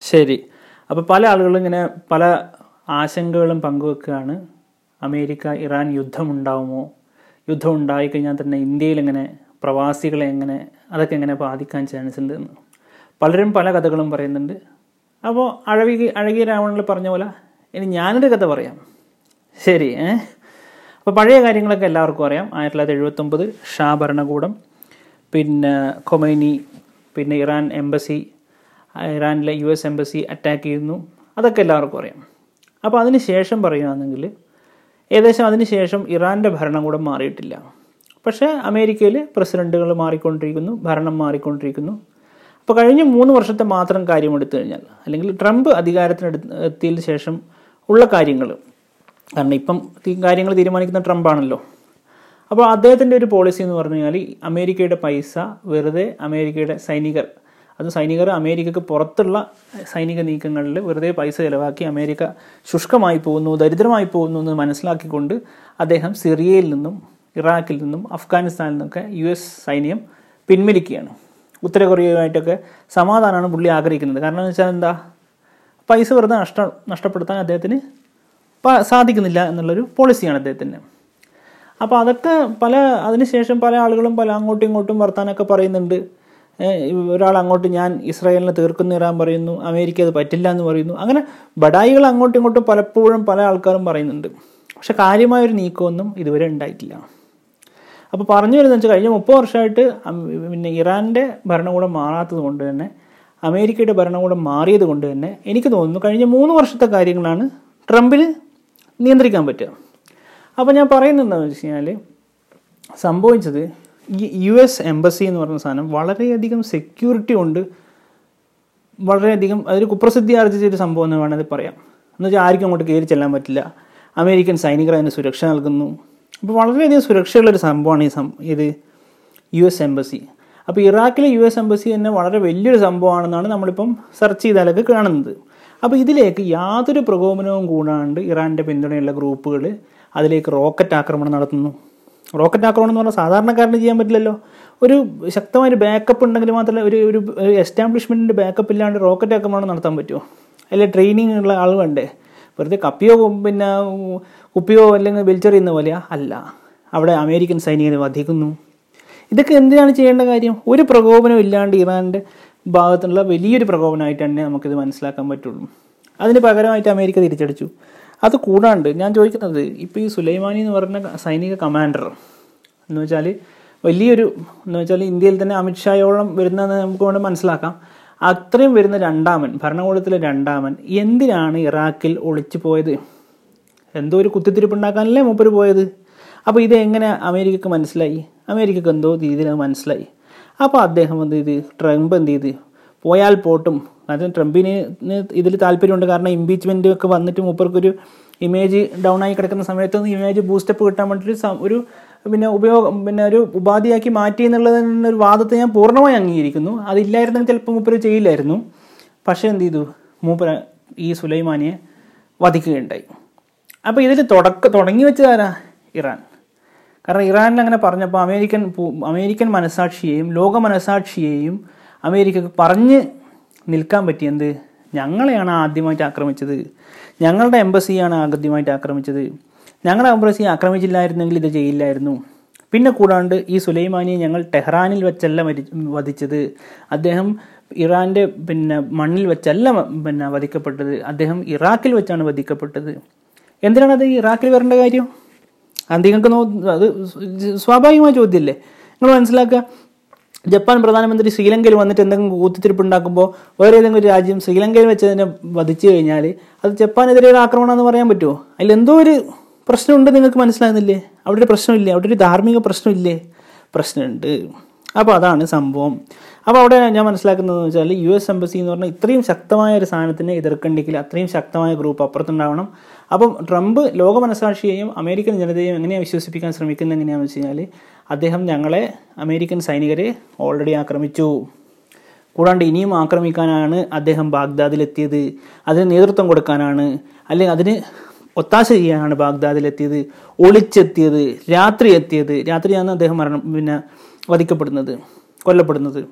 ശരി അപ്പോൾ പല ആളുകളും ഇങ്ങനെ പല ആശങ്കകളും പങ്കുവെക്കുകയാണ് അമേരിക്ക ഇറാൻ യുദ്ധം ഉണ്ടാവുമോ യുദ്ധം ഉണ്ടായിക്കഴിഞ്ഞാൽ തന്നെ ഇന്ത്യയിൽ എങ്ങനെ പ്രവാസികളെ എങ്ങനെ അതൊക്കെ എങ്ങനെ ബാധിക്കാൻ ചാൻസ് ഉണ്ട് എന്ന് പലരും പല കഥകളും പറയുന്നുണ്ട് അപ്പോൾ അഴകി അഴകിയ രാവണനിൽ പറഞ്ഞ പോലെ ഇനി ഞാനൊരു കഥ പറയാം ശരി ഏ അപ്പോൾ പഴയ കാര്യങ്ങളൊക്കെ എല്ലാവർക്കും അറിയാം ആയിരത്തി തൊള്ളായിരത്തി എഴുപത്തൊമ്പത് ഷാ ഭരണകൂടം പിന്നെ കൊമൈനി പിന്നെ ഇറാൻ എംബസി ഇറാനിലെ യു എസ് എംബസി അറ്റാക്ക് ചെയ്യുന്നു അതൊക്കെ എല്ലാവർക്കും അറിയാം അപ്പോൾ അതിന് ശേഷം പറയുകയാണെങ്കിൽ ഏകദേശം അതിന് ശേഷം ഇറാൻ്റെ ഭരണകൂടം മാറിയിട്ടില്ല പക്ഷേ അമേരിക്കയിൽ പ്രസിഡന്റുകൾ മാറിക്കൊണ്ടിരിക്കുന്നു ഭരണം മാറിക്കൊണ്ടിരിക്കുന്നു അപ്പോൾ കഴിഞ്ഞ മൂന്ന് വർഷത്തെ മാത്രം കാര്യം എടുത്തു കഴിഞ്ഞാൽ അല്ലെങ്കിൽ ട്രംപ് അധികാരത്തിന് എത്തിയതിന് ശേഷം ഉള്ള കാര്യങ്ങൾ കാരണം ഇപ്പം ഈ കാര്യങ്ങൾ തീരുമാനിക്കുന്ന ട്രംപാണല്ലോ അപ്പോൾ അദ്ദേഹത്തിൻ്റെ ഒരു പോളിസി എന്ന് പറഞ്ഞു കഴിഞ്ഞാൽ അമേരിക്കയുടെ പൈസ വെറുതെ അമേരിക്കയുടെ സൈനികർ അത് സൈനികർ അമേരിക്കക്ക് പുറത്തുള്ള സൈനിക നീക്കങ്ങളിൽ വെറുതെ പൈസ ചിലവാക്കി അമേരിക്ക ശുഷ്കമായി പോകുന്നു ദരിദ്രമായി പോകുന്നു എന്ന് മനസ്സിലാക്കിക്കൊണ്ട് അദ്ദേഹം സിറിയയിൽ നിന്നും ഇറാഖിൽ നിന്നും അഫ്ഗാനിസ്ഥാനിൽ നിന്നൊക്കെ യു എസ് സൈന്യം പിൻവലിക്കുകയാണ് ഉത്തര കൊറിയയുമായിട്ടൊക്കെ സമാധാനമാണ് പുള്ളി ആഗ്രഹിക്കുന്നത് കാരണം എന്ന് വെച്ചാൽ എന്താ പൈസ വെറുതെ നഷ്ട നഷ്ടപ്പെടുത്താൻ അദ്ദേഹത്തിന് പ- സാധിക്കുന്നില്ല എന്നുള്ളൊരു പോളിസിയാണ് അദ്ദേഹത്തിൻ്റെ അപ്പോൾ അതൊക്കെ പല അതിനുശേഷം പല ആളുകളും പല അങ്ങോട്ടും ഇങ്ങോട്ടും വർത്താനൊക്കെ പറയുന്നുണ്ട് ഏഹ് ഒരാൾ അങ്ങോട്ട് ഞാൻ ഇസ്രായേലിനെ തീർക്കുന്ന ഇറാൻ പറയുന്നു അമേരിക്ക അത് പറ്റില്ല എന്ന് പറയുന്നു അങ്ങനെ ബഡായികൾ അങ്ങോട്ടും ഇങ്ങോട്ടും പലപ്പോഴും പല ആൾക്കാരും പറയുന്നുണ്ട് പക്ഷെ കാര്യമായൊരു നീക്കമൊന്നും ഇതുവരെ ഉണ്ടായിട്ടില്ല അപ്പോൾ പറഞ്ഞു വരുന്നത് വെച്ചാൽ കഴിഞ്ഞ മുപ്പത് വർഷമായിട്ട് അം- പിന്നെ ഇറാൻ്റെ ഭരണകൂടം മാറാത്തത് കൊണ്ട് തന്നെ അമേരിക്കയുടെ ഭരണകൂടം മാറിയത് കൊണ്ട് തന്നെ എനിക്ക് തോന്നുന്നു കഴിഞ്ഞ മൂന്ന് വർഷത്തെ കാര്യങ്ങളാണ് ട്രംപിന് നിയന്ത്രിക്കാൻ പറ്റുക അപ്പോൾ ഞാൻ പറയുന്നത് എന്താണെന്ന് വെച്ച് കഴിഞ്ഞാൽ സംഭവിച്ചത് ഈ യു എസ് എംബസി എന്ന് പറയുന്ന സാധനം വളരെയധികം സെക്യൂരിറ്റി കൊണ്ട് വളരെയധികം അതൊരു കുപ്രസിദ്ധി ആർജിച്ച ഒരു സംഭവം എന്ന് വേണമെങ്കിൽ പറയാം എന്ന് വെച്ചാൽ ആർക്കും അങ്ങോട്ട് കയറി ചെല്ലാൻ പറ്റില്ല അമേരിക്കൻ സൈനികർ അതിന് സുരക്ഷ നൽകുന്നു അപ്പോൾ വളരെയധികം സുരക്ഷയുള്ളൊരു സംഭവമാണ് ഈ സം ഇത് യു എസ് എംബസി അപ്പോൾ ഇറാഖിലെ യു എസ് എംബസി തന്നെ വളരെ വലിയൊരു സംഭവമാണെന്നാണ് നമ്മളിപ്പം സെർച്ച് ചെയ്താലൊക്കെ കാണുന്നത് അപ്പോൾ ഇതിലേക്ക് യാതൊരു പ്രകോപനവും കൂടാണ്ട് ഇറാൻ്റെ പിന്തുണയുള്ള ഗ്രൂപ്പുകൾ അതിലേക്ക് റോക്കറ്റ് ആക്രമണം നടത്തുന്നു റോക്കറ്റ് ആക്രമണം എന്ന് പറഞ്ഞാൽ സാധാരണക്കാരന് ചെയ്യാൻ പറ്റില്ലല്ലോ ഒരു ശക്തമായ ഒരു ബാക്കപ്പ് ഉണ്ടെങ്കിൽ മാത്രമേ ഒരു ഒരു എസ്റ്റാബ്ലിഷ്മെൻറ്റിൻ്റെ ബാക്കപ്പ് ഇല്ലാണ്ട് റോക്കറ്റ് ആക്രമണം നടത്താൻ പറ്റുമോ അല്ലെ ട്രെയിനിങ് ഉള്ള ആൾ വേണ്ടേ വെറുതെ കപ്പിയോ പിന്നെ കുപ്പിയോ അല്ലെങ്കിൽ വലിച്ചെറിയുന്ന പോലെയാ അല്ല അവിടെ അമേരിക്കൻ സൈനികരെ വധിക്കുന്നു ഇതൊക്കെ എന്തിനാണ് ചെയ്യേണ്ട കാര്യം ഒരു പ്രകോപനം ഇല്ലാണ്ട് ഇറാൻ്റെ ഭാഗത്തുള്ള വലിയൊരു പ്രകോപനമായിട്ട് തന്നെ നമുക്കിത് മനസ്സിലാക്കാൻ പറ്റുള്ളൂ അതിന് പകരമായിട്ട് അമേരിക്ക തിരിച്ചടിച്ചു അത് കൂടാണ്ട് ഞാൻ ചോദിക്കുന്നത് ഇപ്പോൾ ഈ സുലൈമാനി എന്ന് പറഞ്ഞ സൈനിക കമാൻഡർ എന്ന് വെച്ചാൽ വലിയൊരു എന്ന് വെച്ചാൽ ഇന്ത്യയിൽ തന്നെ അമിത്ഷായോളം വരുന്നതെന്ന് നമുക്ക് കൊണ്ട് മനസ്സിലാക്കാം അത്രയും വരുന്ന രണ്ടാമൻ ഭരണകൂടത്തിലെ രണ്ടാമൻ എന്തിനാണ് ഇറാഖിൽ ഒളിച്ചു പോയത് എന്തോ ഒരു കുത്തിത്തിരിപ്പ് ഉണ്ടാക്കാനല്ലേ മൂപ്പര് പോയത് അപ്പോൾ ഇത് എങ്ങനെ അമേരിക്കക്ക് മനസ്സിലായി അമേരിക്കക്ക് എന്തോ രീതിയിൽ അത് മനസ്സിലായി അപ്പോൾ അദ്ദേഹം എന്ത് ചെയ്ത് ട്രംപ് എന്ത് ചെയ്ത് പോയാൽ പോട്ടും കാരണം ട്രംപിന് ഇതിൽ താല്പര്യമുണ്ട് കാരണം ഇമ്പീച്ച്മെൻ്റ് ഒക്കെ വന്നിട്ട് മൂപ്പർക്കൊരു ഇമേജ് ഡൗൺ ആയി കിടക്കുന്ന സമയത്ത് ഇമേജ് ബൂസ്റ്റപ്പ് കിട്ടാൻ വേണ്ടിയിട്ട് സം- ഒരു പിന്നെ ഉപയോഗം പിന്നെ ഒരു ഉപാധിയാക്കി മാറ്റി എന്നുള്ളത് ഒരു വാദത്തെ ഞാൻ പൂർണ്ണമായി അംഗീകരിക്കുന്നു അതില്ലായിരുന്നെങ്കിൽ ചിലപ്പോൾ മൂപ്പര് ചെയ്യില്ലായിരുന്നു പക്ഷേ എന്ത് ചെയ്തു മൂപ്പര ഈ സുലൈമാനിയെ വധിക്കുകയുണ്ടായി അപ്പോൾ ഇതിൽ തുടക്ക തുടങ്ങി വെച്ചതാരാ ഇറാൻ കാരണം ഇറാനിൽ അങ്ങനെ പറഞ്ഞപ്പോൾ അമേരിക്കൻ പു- അമേരിക്കൻ മനസാക്ഷിയെയും ലോക മനസാക്ഷിയെയും അമേരിക്കക്ക് പറഞ്ഞ് നിൽക്കാൻ പറ്റിയെന്ത് ഞങ്ങളെയാണ് ആദ്യമായിട്ട് ആക്രമിച്ചത് ഞങ്ങളുടെ എംബസിയാണ് ആദ്യമായിട്ട് ആക്രമിച്ചത് ഞങ്ങളുടെ എംബസി ആക്രമിച്ചില്ലായിരുന്നെങ്കിൽ ഇത് ചെയ്യില്ലായിരുന്നു പിന്നെ കൂടാണ്ട് ഈ സുലൈമാനിയെ ഞങ്ങൾ ടെഹ്റാനിൽ വെച്ചല്ല മരി വധിച്ചത് അദ്ദേഹം ഇറാൻ്റെ പിന്നെ മണ്ണിൽ വെച്ചല്ല മ- പിന്നെ വധിക്കപ്പെട്ടത് അദ്ദേഹം ഇറാഖിൽ വെച്ചാണ് വധിക്കപ്പെട്ടത് എന്തിനാണ് അത് ഇറാഖിൽ വരേണ്ട കാര്യം അത് നിങ്ങൾക്ക് നോ അത് സ്വാഭാവികമായ ചോദ്യമല്ലേ നിങ്ങൾ മനസ്സിലാക്കുക ജപ്പാൻ പ്രധാനമന്ത്രി ശ്രീലങ്കയിൽ വന്നിട്ട് എന്തെങ്കിലും കൂത്തിത്തിരിപ്പ് ഉണ്ടാക്കുമ്പോൾ വേറെ ഏതെങ്കിലും ഒരു രാജ്യം ശ്രീലങ്കയിൽ വെച്ച് തന്നെ വധിച്ചു കഴിഞ്ഞാൽ അത് ജപ്പാനെതിരെ ഒരു ആക്രമണം എന്ന് പറയാൻ പറ്റുമോ അതിൽ എന്തോ ഒരു പ്രശ്നമുണ്ട് നിങ്ങൾക്ക് മനസ്സിലാകുന്നില്ലേ അവിടെ ഒരു പ്രശ്നമില്ലേ അവിടെ ഒരു ധാർമ്മിക പ്രശ്നമില്ലേ പ്രശ്നമുണ്ട് അപ്പോൾ അതാണ് സംഭവം അപ്പോൾ അവിടെ ഞാൻ മനസ്സിലാക്കുന്നതെന്ന് വെച്ചാൽ യു എസ് എംബസി എന്ന് പറഞ്ഞാൽ ഇത്രയും ശക്തമായ ഒരു സാധനത്തിനെ എതിർക്കണ്ടെങ്കിൽ അത്രയും ശക്തമായ ഗ്രൂപ്പ് അപ്പുറത്തുണ്ടാവണം അപ്പം ട്രംപ് ലോക മനസാക്ഷിയെയും അമേരിക്കൻ ജനതയെയും എങ്ങനെയാണ് വിശ്വസിപ്പിക്കാൻ ശ്രമിക്കുന്നത് എങ്ങനെയാണെന്ന് വെച്ച് കഴിഞ്ഞാൽ അദ്ദേഹം ഞങ്ങളെ അമേരിക്കൻ സൈനികരെ ഓൾറെഡി ആക്രമിച്ചു കൂടാണ്ട് ഇനിയും ആക്രമിക്കാനാണ് അദ്ദേഹം ബാഗ്ദാദിലെത്തിയത് അതിന് നേതൃത്വം കൊടുക്കാനാണ് അല്ലെങ്കിൽ അതിന് ഒത്താശ ചെയ്യാനാണ് ബാഗ്ദാദിലെത്തിയത് ഒളിച്ചെത്തിയത് രാത്രി എത്തിയത് രാത്രിയാണ് അദ്ദേഹം മരണം പിന്നെ വധിക്കപ്പെടുന്നത് കൊല്ലപ്പെടുന്നത്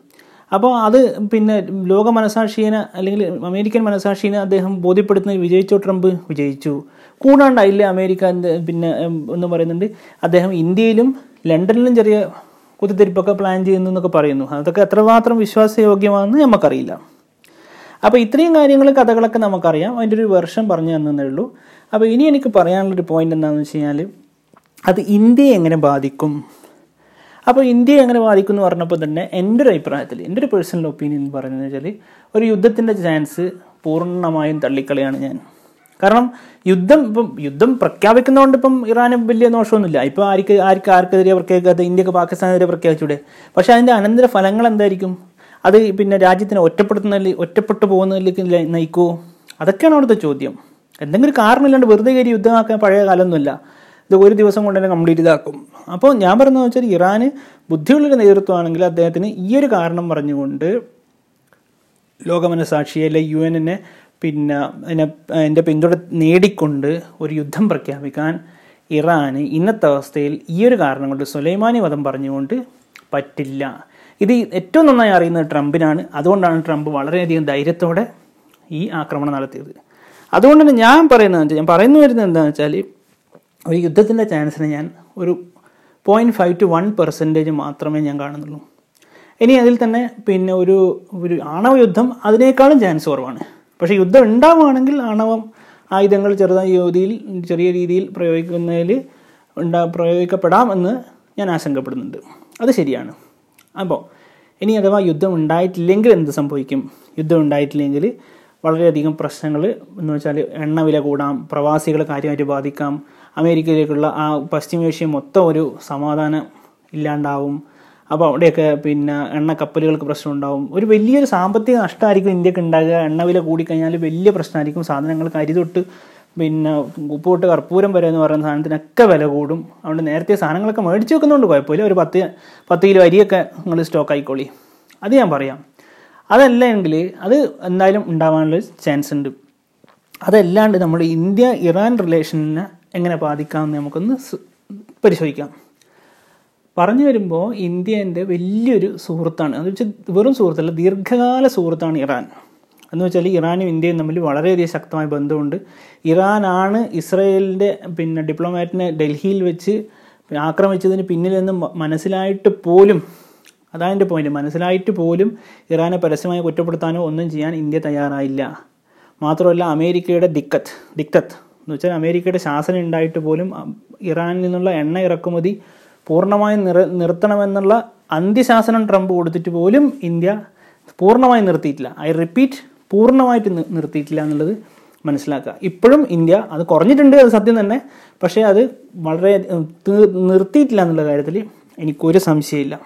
അപ്പോൾ അത് പിന്നെ ലോക മനസാക്ഷിയെ അല്ലെങ്കിൽ അമേരിക്കൻ മനസാക്ഷിനെ അദ്ദേഹം ബോധ്യപ്പെടുത്തുന്നത് വിജയിച്ചോ ട്രംപ് വിജയിച്ചു കൂടാണ്ട് അതിൽ അമേരിക്ക എന്ത് പിന്നെ ഉം, എന്ന് പറയുന്നുണ്ട് അദ്ദേഹം ഇന്ത്യയിലും ലണ്ടനിലും ചെറിയ കുത്തിത്തിരിപ്പൊക്കെ പ്ലാൻ ചെയ്യുന്നു എന്നൊക്കെ പറയുന്നു അതൊക്കെ എത്രമാത്രം വിശ്വാസയോഗ്യമാണെന്ന് നമുക്കറിയില്ല അപ്പോൾ ഇത്രയും കാര്യങ്ങൾ കഥകളൊക്കെ നമുക്കറിയാം അതിൻ്റെ ഒരു വെർഷൻ പറഞ്ഞു തന്നേ ഉള്ളൂ അപ്പോൾ ഇനി എനിക്ക് പറയാനുള്ളൊരു പോയിന്റ് എന്താണെന്ന് വെച്ച് കഴിഞ്ഞാൽ അത് ഇന്ത്യയെ എങ്ങനെ ബാധിക്കും അപ്പോൾ ഇന്ത്യയെ എങ്ങനെ ബാധിക്കും എന്ന് പറഞ്ഞപ്പോൾ തന്നെ എൻ്റെ ഒരു അഭിപ്രായത്തിൽ എൻ്റെ ഒരു പേഴ്സണൽ ഒപ്പീനിയൻ പറയുന്നത് വെച്ചാൽ ഒരു യുദ്ധത്തിൻ്റെ ചാൻസ് പൂർണ്ണമായും തള്ളിക്കളിയാണ് ഞാൻ കാരണം യുദ്ധം ഇപ്പം യുദ്ധം പ്രഖ്യാപിക്കുന്നതുകൊണ്ട് ഇപ്പം ഇറാന് വലിയ ദോഷമൊന്നുമില്ല ഇപ്പോൾ ആർക്ക് ആർക്ക് ആർക്കെതിരെ പ്രഖ്യാപിക്കാതെ ഇന്ത്യക്ക് പാകിസ്ഥാനെതിരെ പ്രഖ്യാപിച്ചൂടെ പക്ഷേ അതിൻ്റെ അനന്തര ഫലങ്ങൾ എന്തായിരിക്കും അത് പിന്നെ രാജ്യത്തിനെ ഒറ്റപ്പെടുത്തുന്നതിൽ ഒറ്റപ്പെട്ടു പോകുന്നതിലേക്ക് ല- നയിക്കുമോ അതൊക്കെയാണ് അവിടുത്തെ ചോദ്യം എന്തെങ്കിലും കാരണമില്ലാണ്ട് വെറുതെ കയറി യുദ്ധമാക്കാൻ പഴയ കാലമൊന്നുമില്ല ഇത് ഒരു ദിവസം കൊണ്ട് തന്നെ കംപ്ലീറ്റ് ഇതാക്കും അപ്പോൾ ഞാൻ പറയുന്നത് വെച്ചാൽ ഇറാന് ബുദ്ധിയുള്ളൊരു നേതൃത്വമാണെങ്കിൽ അദ്ദേഹത്തിന് ഈ ഒരു കാരണം പറഞ്ഞുകൊണ്ട് ലോകമനസാക്ഷിയെ അല്ലെ യു എന്നെ പിന്നെ അതിനെ അതിൻ്റെ പിന്തുണ നേടിക്കൊണ്ട് ഒരു യുദ്ധം പ്രഖ്യാപിക്കാൻ ഇറാന് ഇന്നത്തെ അവസ്ഥയിൽ ഈ ഒരു കാരണം കൊണ്ട് സുലൈമാനി വധം പറഞ്ഞുകൊണ്ട് പറ്റില്ല ഇത് ഏറ്റവും നന്നായി അറിയുന്നത് ട്രംപിനാണ് അതുകൊണ്ടാണ് ട്രംപ് വളരെയധികം ധൈര്യത്തോടെ ഈ ആക്രമണം നടത്തിയത് അതുകൊണ്ട് തന്നെ ഞാൻ പറയുന്നത് വെച്ചാൽ ഞാൻ പറയുന്നു വരുന്നത് എന്താണെന്ന് വെച്ചാൽ ഒരു യുദ്ധത്തിൻ്റെ ചാൻസിനെ ഞാൻ ഒരു point five two one percentage മാത്രമേ ഞാൻ കാണുന്നുള്ളൂ ഇനി അതിൽ തന്നെ പിന്നെ ഒരു ഒരു ആണവ യുദ്ധം അതിനേക്കാളും ചാൻസ് കുറവാണ് പക്ഷേ യുദ്ധം ഉണ്ടാവുകയാണെങ്കിൽ ആണവം ആയുധങ്ങൾ ചെറുതായി യുവതിയിൽ ചെറിയ രീതിയിൽ പ്രയോഗിക്കുന്നതിൽ ഉണ്ടാ പ്രയോഗിക്കപ്പെടാം എന്ന് ഞാൻ ആശങ്കപ്പെടുന്നുണ്ട് അത് ശരിയാണ് അപ്പോൾ ഇനി അഥവാ യുദ്ധം ഉണ്ടായിട്ടില്ലെങ്കിൽ എന്ത് സംഭവിക്കും യുദ്ധം ഉണ്ടായിട്ടില്ലെങ്കിൽ വളരെയധികം പ്രശ്നങ്ങൾ എന്ന് വെച്ചാൽ എണ്ണ വില കൂടാം പ്രവാസികളെ കാര്യമായിട്ട് ബാധിക്കാം അമേരിക്കയിലേക്കുള്ള ആ പശ്ചിമേഷ്യ മൊത്തം ഒരു സമാധാനം ഇല്ലാണ്ടാവും അപ്പോൾ അവിടെയൊക്കെ പിന്നെ എണ്ണ കപ്പലുകൾക്ക് പ്രശ്നം ഉണ്ടാവും ഒരു വലിയൊരു സാമ്പത്തിക നഷ്ടമായിരിക്കും ഇന്ത്യക്ക് ഉണ്ടാകുക എണ്ണ വില കൂടിക്കഴിഞ്ഞാൽ വലിയ പ്രശ്നമായിരിക്കും സാധനങ്ങൾ കരി തൊട്ട് പിന്നെ ഉപ്പ് തൊട്ട് കർപ്പൂരം വരെ എന്ന് പറയുന്ന സാധനത്തിനൊക്കെ വില കൂടും അതുകൊണ്ട് നേരത്തെ സാധനങ്ങളൊക്കെ മേടിച്ച് വെക്കുന്നതുകൊണ്ട് കുഴപ്പമില്ല ഒരു പത്ത് പത്ത് കിലോ അരിയൊക്കെ നിങ്ങൾ സ്റ്റോക്ക് ആയിക്കോളി അത് ഞാൻ പറയാം അതല്ല എങ്കിൽ അത് എന്തായാലും ഉണ്ടാവാനുള്ള ചാൻസ് ഉണ്ട് അതല്ലാണ്ട് നമ്മൾ ഇന്ത്യ ഇറാൻ റിലേഷനെ എങ്ങനെ ബാധിക്കാമെന്ന് നമുക്കൊന്ന് സ് പരിശോധിക്കാം പറഞ്ഞു വരുമ്പോൾ ഇന്ത്യൻ്റെ വലിയൊരു സുഹൃത്താണ് എന്ന് വെച്ചാൽ വെറും സുഹൃത്തല്ല ദീർഘകാല സുഹൃത്താണ് ഇറാൻ എന്ന് വെച്ചാൽ ഇറാനും ഇന്ത്യയും തമ്മിൽ വളരെയധികം ശക്തമായ ബന്ധമുണ്ട് ഇറാനാണ് ഇസ്രയേലിൻ്റെ പിന്നെ ഡിപ്ലോമാറ്റിനെ ഡൽഹിയിൽ വെച്ച് ആക്രമിച്ചതിന് പിന്നിൽ നിന്ന് മ- മനസ്സിലായിട്ട് പോലും അതാണ് എൻ്റെ പോയിന്റ് മനസ്സിലായിട്ട് പോലും ഇറാനെ പരസ്യമായി കുറ്റപ്പെടുത്താനോ ഒന്നും ചെയ്യാൻ ഇന്ത്യ തയ്യാറായില്ല മാത്രമല്ല അമേരിക്കയുടെ ദിക്കത്ത് ദിക്തത്ത് എന്ന് വെച്ചാൽ അമേരിക്കയുടെ ശാസനം ഉണ്ടായിട്ട് പോലും അ- ഇറാനിൽ നിന്നുള്ള എണ്ണ ഇറക്കുമതി പൂർണ്ണമായും നിർ നിർത്തണമെന്നുള്ള അന്ത്യശാസനം ട്രംപ് കൊടുത്തിട്ട് പോലും ഇന്ത്യ പൂർണ്ണമായും നിർത്തിയിട്ടില്ല ഐ റിപ്പീറ്റ് പൂർണ്ണമായിട്ട് നി- നിർത്തിയിട്ടില്ല എന്നുള്ളത് മനസ്സിലാക്കുക ഇപ്പോഴും ഇന്ത്യ അത് കുറഞ്ഞിട്ടുണ്ട് അത് സത്യം തന്നെ പക്ഷേ അത് വളരെ ഉം, തീ- നിർത്തിയിട്ടില്ല എന്നുള്ള കാര്യത്തിൽ എനിക്കൊരു സംശയമില്ല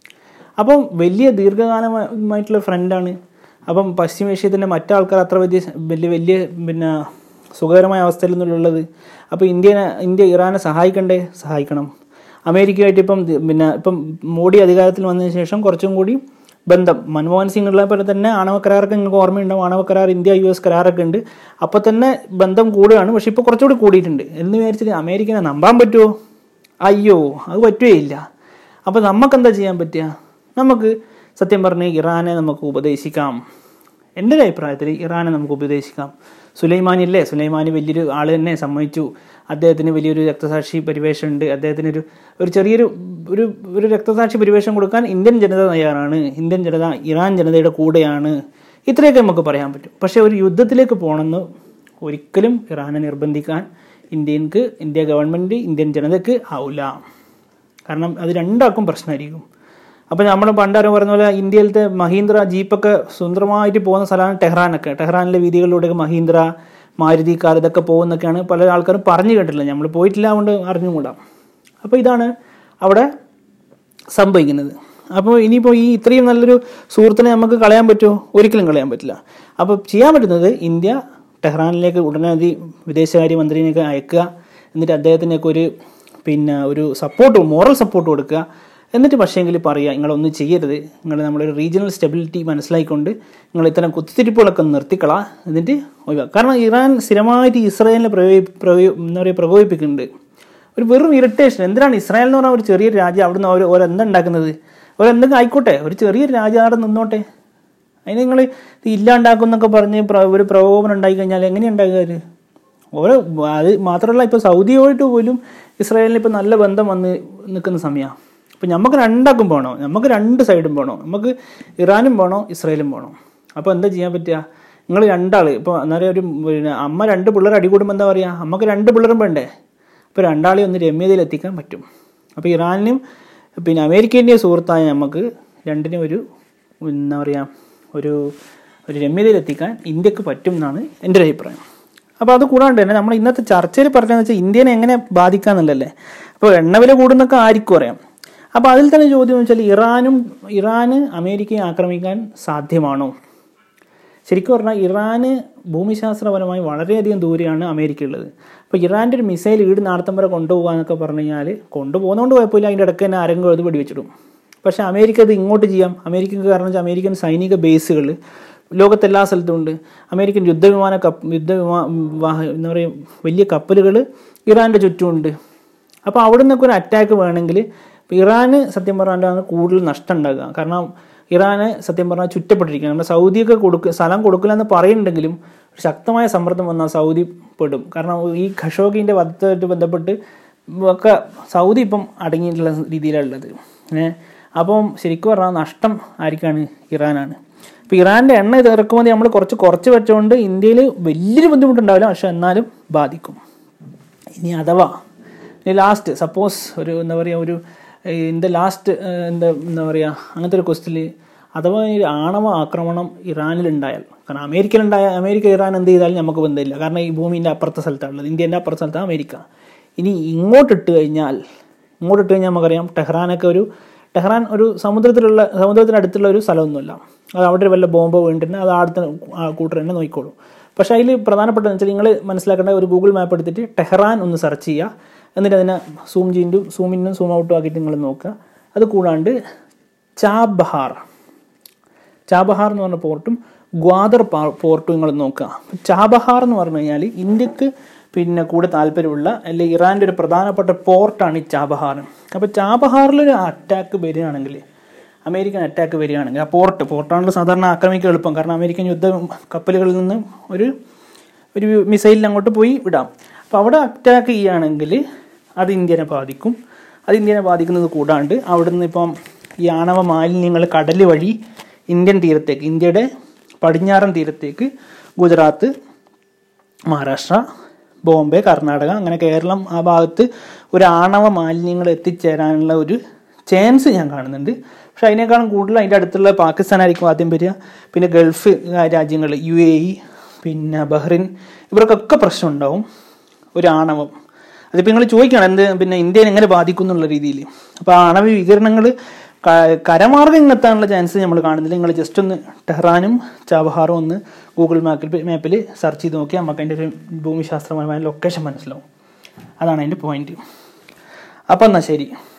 അപ്പം വലിയ ദീർഘകാലമായിട്ടുള്ള ഫ്രണ്ടാണ് അപ്പം പശ്ചിമേഷ്യത്തിൻ്റെ മറ്റാൾക്കാർ അത്ര വലിയ വലിയ വലിയ പിന്നെ സുഖകരമായ അവസ്ഥയിൽ നിന്നുള്ളത് അപ്പോൾ ഇന്ത്യനെ ഇന്ത്യ ഇറാനെ സഹായിക്കണ്ടേ സഹായിക്കണം അമേരിക്കയുമായിട്ട് ഇപ്പം ദി- പിന്നെ ഇപ്പം മോഡി അധികാരത്തിൽ വന്നതിന് ശേഷം കുറച്ചും കൂടി ബന്ധം മൻമോഹൻ സിംഗ് ഉള്ള പോലെ തന്നെ ആണവ കരാറൊക്കെ നിങ്ങൾക്ക് ഓർമ്മയുണ്ടാവും ആണവ കരാർ ഇന്ത്യ യു എസ് കരാറൊക്കെ ഉണ്ട് അപ്പോൾ തന്നെ ബന്ധം കൂടുകയാണ് പക്ഷെ ഇപ്പോൾ കുറച്ചുകൂടി കൂടിയിട്ടുണ്ട് എന്ന് വിചാരിച്ചിട്ട് അമേരിക്കനെ നമ്പാൻ പറ്റുമോ അയ്യോ അത് പറ്റുകയില്ല അപ്പോൾ നമുക്കെന്താ ചെയ്യാൻ പറ്റുക നമുക്ക് സത്യം പറഞ്ഞ് ഇറാനെ നമുക്ക് ഉപദേശിക്കാം എൻ്റെ ഒരു അഭിപ്രായത്തിൽ ഇറാനെ നമുക്ക് ഉപദേശിക്കാം സുലൈമാനി അല്ലേ സുലൈമാനി വലിയൊരു ആൾ തന്നെ സമ്മതിച്ചു അദ്ദേഹത്തിന് വലിയൊരു രക്തസാക്ഷി പരിവേഷമുണ്ട് അദ്ദേഹത്തിന് ഒരു ഒരു ചെറിയൊരു ഒരു ഒരു രക്തസാക്ഷി പരിവേഷം കൊടുക്കാൻ ഇന്ത്യൻ ജനത തയ്യാറാണ് ഇന്ത്യൻ ജനത ഇറാൻ ജനതയുടെ കൂടെയാണ് ഇത്രയൊക്കെ നമുക്ക് പറയാൻ പറ്റും പക്ഷേ ഒരു യുദ്ധത്തിലേക്ക് പോകണമെന്ന് ഒരിക്കലും ഇറാനെ നിർബന്ധിക്കാൻ ഇന്ത്യക്ക് ഇന്ത്യ ഗവൺമെൻറ് ഇന്ത്യൻ ജനതയ്ക്ക് ആവില്ല കാരണം അത് രണ്ടാൾക്കും പ്രശ്നമായിരിക്കും അപ്പോൾ നമ്മൾ പണ്ടാരും പറഞ്ഞ പോലെ ഇന്ത്യയിലത്തെ മഹീന്ദ്ര ജീപ്പൊക്കെ സുന്ദരമായിട്ട് പോകുന്ന സ്ഥലമാണ് ടെഹ്റാനൊക്കെ ടെഹ്റാനിലെ വീതികളിലൂടെയൊക്കെ മഹീന്ദ്ര മാരുതി കാർ ഇതൊക്കെ പോകുന്നൊക്കെയാണ് പല ആൾക്കാരും പറഞ്ഞു കേട്ടില്ല നമ്മൾ പോയിട്ടില്ല അതുകൊണ്ട് അറിഞ്ഞുകൂടാം അപ്പോൾ ഇതാണ് അവിടെ സംഭവിക്കുന്നത് അപ്പോൾ ഇനിയിപ്പോൾ ഈ ഇത്രയും നല്ലൊരു സുഹൃത്തിനെ നമുക്ക് കളയാൻ പറ്റുമോ ഒരിക്കലും കളയാൻ പറ്റില്ല അപ്പോൾ ചെയ്യാൻ പറ്റുന്നത് ഇന്ത്യ ടെഹ്റാനിലേക്ക് ഉടനടി വിദേശകാര്യമന്ത്രിനെയൊക്കെ അയക്കുക എന്നിട്ട് അദ്ദേഹത്തിനൊക്കെ ഒരു പിന്നെ ഒരു സപ്പോർട്ട് മോറൽ സപ്പോർട്ട് കൊടുക്കുക എന്നിട്ട് പക്ഷേങ്കിൽ പറയുക നിങ്ങളൊന്നും ചെയ്യരുത് നിങ്ങൾ നമ്മളൊരു റീജിയണൽ സ്റ്റെബിലിറ്റി മനസ്സിലാക്കിക്കൊണ്ട് നിങ്ങൾ ഇത്തരം കുത്തിത്തിരിപ്പുകളൊക്കെ ഒന്ന് നിർത്തിക്കളാ എന്നിട്ട് ഒഴിവാക്കുക കാരണം ഇറാൻ സ്ഥിരമായിട്ട് ഇസ്രായേലിനെ പ്രയോഗി പ്രയോഗി എന്താ പറയുക പ്രകോപിപ്പിക്കുന്നുണ്ട് ഒരു വെറും ഇറിറ്റേഷൻ എന്തിനാണ് ഇസ്രായേൽ എന്ന് പറഞ്ഞാൽ ഒരു ചെറിയൊരു രാജ്യം അവിടുന്ന് അവർ ഓരോ എന്താ ഉണ്ടാക്കുന്നത് ഒരു എന്തെങ്കിലും ആയിക്കോട്ടെ ഒരു ചെറിയൊരു രാജാടം നിന്നോട്ടെ അതിന് നിങ്ങൾ ഇത് ഇല്ലാണ്ടാക്കും എന്നൊക്കെ പറഞ്ഞ് പ്ര- ഒരു പ്രകോപനം ഉണ്ടായി കഴിഞ്ഞാൽ എങ്ങനെ ഉണ്ടാകുക അത് ഓരോ അത് മാത്രമല്ല ഇപ്പോൾ സൗദിയോട്ട് പോലും ഇസ്രായേലിന് ഇപ്പോൾ നല്ല ബന്ധം വന്ന് നിൽക്കുന്ന സമയമാണ് അപ്പോൾ നമുക്ക് രണ്ടാക്കും പോകണം നമുക്ക് രണ്ട് സൈഡും പോകണം നമുക്ക് ഇറാനും പോകണം ഇസ്രായേലും പോകണം അപ്പോൾ എന്താ ചെയ്യാൻ പറ്റുക നിങ്ങൾ രണ്ടാൾ ഇപ്പോൾ അന്നേരം ഒരു പിന്നെ അമ്മ രണ്ട് പിള്ളേർ അടികൂടുമ്പോൾ എന്താ പറയുക അമ്മക്ക് രണ്ട് പിള്ളേരും വേണ്ടേ അപ്പോൾ രണ്ടാളെ ഒന്ന് രമ്യതയിൽ എത്തിക്കാൻ പറ്റും അപ്പോൾ ഇറാനും പിന്നെ അമേരിക്കേൻ്റെയും സുഹൃത്തായ നമുക്ക് രണ്ടിനും ഒരു എന്താ പറയുക ഒരു ഒരു രമ്യതയിൽ എത്തിക്കാൻ ഇന്ത്യക്ക് പറ്റും എന്നാണ് എൻ്റെ ഒരു അഭിപ്രായം അപ്പോൾ അത് കൂടാണ്ട് തന്നെ നമ്മൾ ഇന്നത്തെ ചർച്ചയിൽ പറഞ്ഞതെന്ന് വെച്ചാൽ ഇന്ത്യനെ എങ്ങനെ ബാധിക്കാന്നുള്ളല്ലേ അപ്പോൾ എണ്ണവില കൂടുന്നൊക്കെ ആർക്കും അറിയാം അപ്പോൾ അതിൽ തന്നെ ചോദ്യം എന്ന് വെച്ചാൽ ഇറാനും ഇറാന് അമേരിക്കയെ ആക്രമിക്കാൻ സാധ്യമാണോ ശരിക്കും പറഞ്ഞാൽ ഇറാന് ഭൂമിശാസ്ത്രപരമായി വളരെയധികം ദൂരെയാണ് അമേരിക്ക ഉള്ളത് അപ്പോൾ ഇറാൻ്റെ ഒരു മിസൈൽ ഈട് നാടത്തം വരെ കൊണ്ടുപോകാന്നൊക്കെ പറഞ്ഞു കഴിഞ്ഞാൽ കൊണ്ടുപോകുന്നതുകൊണ്ട് കുഴപ്പമില്ല അതിൻ്റെ ഇടയ്ക്ക് തന്നെ ആരെങ്കിലും അത് വെടിവെച്ചിടും പക്ഷേ അമേരിക്ക ഇത് ഇങ്ങോട്ട് ചെയ്യാം അമേരിക്കക്ക് കാരണം വെച്ചാൽ അമേരിക്കൻ സൈനിക ബേസുകൾ ലോകത്തെല്ലാ സ്ഥലത്തും ഉണ്ട് അമേരിക്കൻ യുദ്ധവിമാന കപ്പ് യുദ്ധവിമാ വാഹ- എന്താ പറയുക വലിയ കപ്പലുകൾ ഇറാൻ്റെ ചുറ്റുമുണ്ട് അപ്പോൾ അവിടെ നിന്നൊക്കെ ഒരു അറ്റാക്ക് വേണമെങ്കിൽ ഇറാന് സത്യം പറഞ്ഞാലാണ് കൂടുതൽ നഷ്ടം ഉണ്ടാകുക കാരണം ഇറാന് സത്യം പറഞ്ഞാൽ ചുറ്റപ്പെട്ടിരിക്കുകയാണ് നമ്മുടെ സൗദിയൊക്കെ കൊടുക്ക സ്ഥലം കൊടുക്കില്ല എന്ന് പറയുന്നുണ്ടെങ്കിലും ഒരു ശക്തമായ സമ്മർദ്ദം വന്നാൽ സൗദി പെടും കാരണം ഈ ഖഷോഗിൻ്റെ വധത്തുമായിട്ട് ബന്ധപ്പെട്ട് ഒക്കെ സൗദി ഇപ്പം അടങ്ങിയിട്ടുള്ള രീതിയിലുള്ളത് ഏഹ് അപ്പം ശരിക്കും പറഞ്ഞാൽ നഷ്ടം ആർക്കാണ് ഇറാനാണ് ഇപ്പോൾ ഇറാൻ്റെ എണ്ണ ഇത് ഇറക്കുമതി നമ്മൾ കുറച്ച് കുറച്ച് വെച്ചുകൊണ്ട് ഇന്ത്യയിൽ വലിയൊരു ബുദ്ധിമുട്ടുണ്ടാവില്ല പക്ഷെ എന്നാലും ബാധിക്കും ഇനി അഥവാ ഇനി ലാസ്റ്റ് സപ്പോസ് ഒരു എന്താ പറയുക ഒരു ഇൻ ദ ലാസ്റ്റ് എന്താ എന്താ പറയുക അങ്ങനത്തെ ഒരു ക്വസ്റ്റിൽ അഥവാ ഈ ആണവ ആക്രമണം ഇറാനിലുണ്ടായാൽ കാരണം അമേരിക്കയിലുണ്ടായ അമേരിക്ക ഇറാൻ എന്ത് ചെയ്താലും നമുക്ക് ബന്ധമില്ല കാരണം ഈ ഭൂമിൻ്റെ അപ്പുറത്തെ സ്ഥലത്താണുള്ളത് ഇന്ത്യൻ്റെ അപ്പുറത്തെ സ്ഥലത്താണ് അമേരിക്ക ഇനി ഇങ്ങോട്ട് ഇട്ട് കഴിഞ്ഞാൽ ഇങ്ങോട്ട് ഇട്ട് കഴിഞ്ഞാൽ നമുക്കറിയാം ടെഹ്റാനൊക്കെ ഒരു ടെഹ്റാൻ ഒരു സമുദ്രത്തിലുള്ള സമുദ്രത്തിനടുത്തുള്ള ഒരു സ്ഥലമൊന്നുമല്ല അത് അവിടെ ഒരു വല്ല ബോംബ് വീണ്ടിട്ട് അത് അടുത്ത കൂട്ടർ തന്നെ നോക്കിക്കോളും പക്ഷേ അതിൽ പ്രധാനപ്പെട്ടതെന്ന് വെച്ചാൽ നിങ്ങൾ മനസ്സിലാക്കേണ്ട ഒരു ഗൂഗിൾ മാപ്പ് എടുത്തിട്ട് ടെഹ്റാൻ ഒന്ന് സെർച്ച് ചെയ്യുക എന്നിട്ട് അതിനെ സൂം ചെയ്തു സൂം ഇന്നും സൂം ഔട്ടും ആക്കിയിട്ട് നിങ്ങൾ നോക്കുക അത് കൂടാണ്ട് ചാബഹാർ ചാബഹാർ എന്ന് പറഞ്ഞ പോർട്ടും ഗ്വാദർ പാ- പോർട്ടും നിങ്ങൾ നോക്കുക അപ്പോൾ ചാബഹാർ എന്ന് പറഞ്ഞു കഴിഞ്ഞാൽ ഇന്ത്യക്ക് പിന്നെ കൂടെ താല്പര്യമുള്ള അല്ലെങ്കിൽ ഇറാൻ്റെ ഒരു പ്രധാനപ്പെട്ട പോർട്ടാണ് ഈ ചാബഹാർ അപ്പോൾ ചാബഹാറിലൊരു അറ്റാക്ക് വരികയാണെങ്കിൽ അമേരിക്കൻ അറ്റാക്ക് വരികയാണെങ്കിൽ ആ പോർട്ട് പോർട്ടാണല്ലോ സാധാരണ ആക്രമിക്കാൻ എളുപ്പം കാരണം അമേരിക്കൻ യുദ്ധ കപ്പലുകളിൽ നിന്ന് ഒരു ഒരു മിസൈലിൽ അങ്ങോട്ട് പോയി വിടാം അപ്പോൾ അവിടെ അറ്റാക്ക് ചെയ്യുകയാണെങ്കിൽ അത് ഇന്ത്യനെ ബാധിക്കും അത് ഇന്ത്യനെ ബാധിക്കുന്നത് കൂടാണ്ട് അവിടെ നിന്ന് ഇപ്പം ഈ ആണവ മാലിന്യങ്ങൾ കടൽ വഴി ഇന്ത്യൻ തീരത്തേക്ക് ഇന്ത്യയുടെ പടിഞ്ഞാറൻ തീരത്തേക്ക് ഗുജറാത്ത് മഹാരാഷ്ട്ര ബോംബെ കർണാടക അങ്ങനെ കേരളം ആ ഭാഗത്ത് ഒരു ആണവ മാലിന്യങ്ങൾ എത്തിച്ചേരാനുള്ള ഒരു ചാൻസ് ഞാൻ കാണുന്നുണ്ട് പക്ഷെ അതിനേക്കാളും കൂടുതൽ അതിൻ്റെ അടുത്തുള്ള പാകിസ്ഥാനായിരിക്കും ആദ്യം വരിക പിന്നെ ഗൾഫ് രാജ്യങ്ങൾ യു എ ഇ പിന്നെ ബഹ്റിൻ ഇവർക്കൊക്കെ പ്രശ്നം ഉണ്ടാവും ഒരു ആണവം അതിപ്പോൾ നിങ്ങൾ ചോദിക്കണം എന്ത് പിന്നെ ഇന്ത്യനെ എങ്ങനെ ബാധിക്കും എന്നുള്ള രീതിയിൽ അപ്പോൾ ആ ആണവ വികിരണങ്ങൾ കരമാർഗം ഇങ്ങെത്താനുള്ള ചാൻസ് നമ്മൾ കാണുന്നില്ല നിങ്ങൾ ജസ്റ്റ് ഒന്ന് ടെഹ്റാനും ചാബഹാറും ഒന്ന് ഗൂഗിൾ മാപ്പിൽ മാപ്പിൽ സെർച്ച് ചെയ്ത് നോക്കിയാൽ നമുക്ക് അതിൻ്റെ ഒരു ഭൂമിശാസ്ത്രപരമായ ലൊക്കേഷൻ മനസ്സിലാവും അതാണ് അതിൻ്റെ പോയിന്റ് അപ്പം എന്നാൽ ശരി